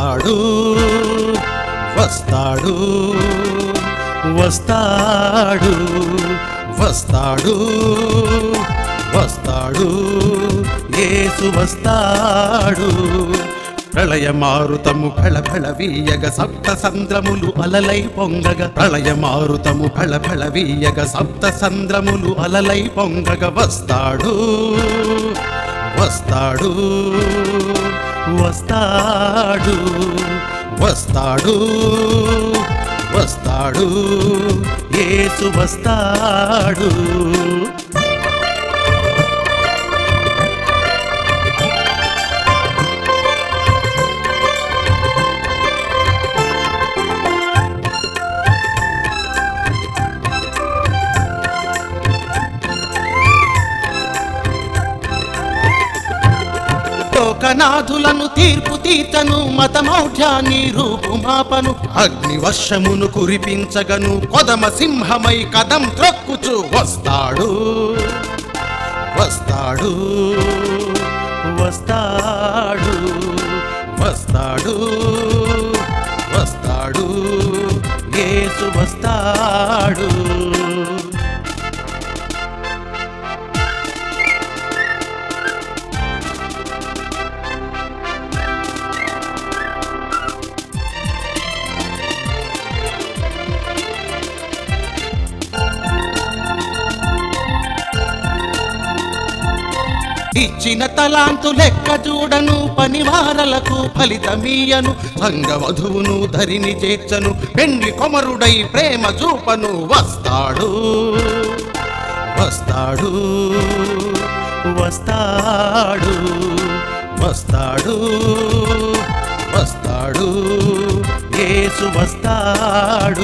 వస్తాడు వస్తాడు వస్తాడు వస్తాడు వస్తాడు యేసు వస్తాడు ప్రళయ మారుతము ఫళ ఫళ వీయగ సప్త సంద్రములు అలలై పొంగగ ప్రళయ మారుతము ఫళ ఫళ వీయగ సప్త సంద్రములు అలలై పొంగగ వస్తాడు వస్తాడు వస్తాడు వస్తాడు వస్తాడు యేసు వస్తాడు లోకనాథులను తీర్పు తీర్చను మతమౌఢ్యాన్ని రూపుమాపను అగ్ని వర్షమును కురిపించగను కొదమ సింహమై కదం త్రొక్కుచు వస్తాడు వస్తాడు వస్తాడు వస్తాడు వస్తాడు యేసు వస్తాడు ఇచ్చిన తలాంతు లెక్క చూడను పనివారలకు ఫలితమీయను సంగవధువును ధరిని చేర్చను పెండ్లి కొమరుడై ప్రేమ చూపను వస్తాడు వస్తాడు వస్తాడు వస్తాడు వస్తాడు యేసు వస్తాడు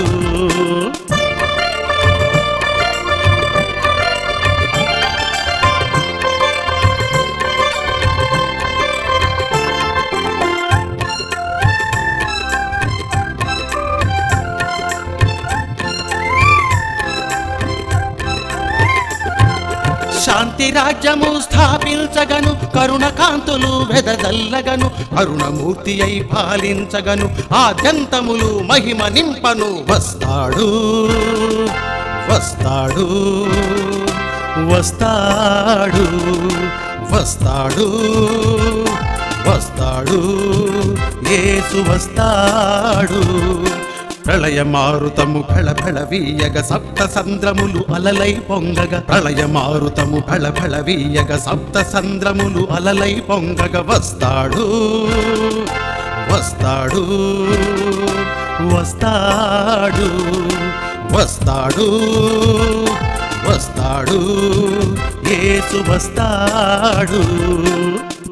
శాంతి రాజ్యము స్థాపించగను కరుణ కాంతులు వెదజల్లగను కరుణమూర్తి అయి పాలించగను ఆద్యంతములు మహిమ నింపను వస్తాడు వస్తాడు వస్తాడు వస్తాడు వస్తాడు యేసు వస్తాడు ప్రళయ మారుతము ఫళ ఫళ వీయగ సప్త సంద్రములు అలలై పొంగగ ప్రళయ మారుతము ఫళ ఫళ వీయగ సప్త సంద్రములు అలలై పొంగగ వస్తాడు వస్తాడు వస్తాడు వస్తాడు వస్తాడు యేసు వస్తాడు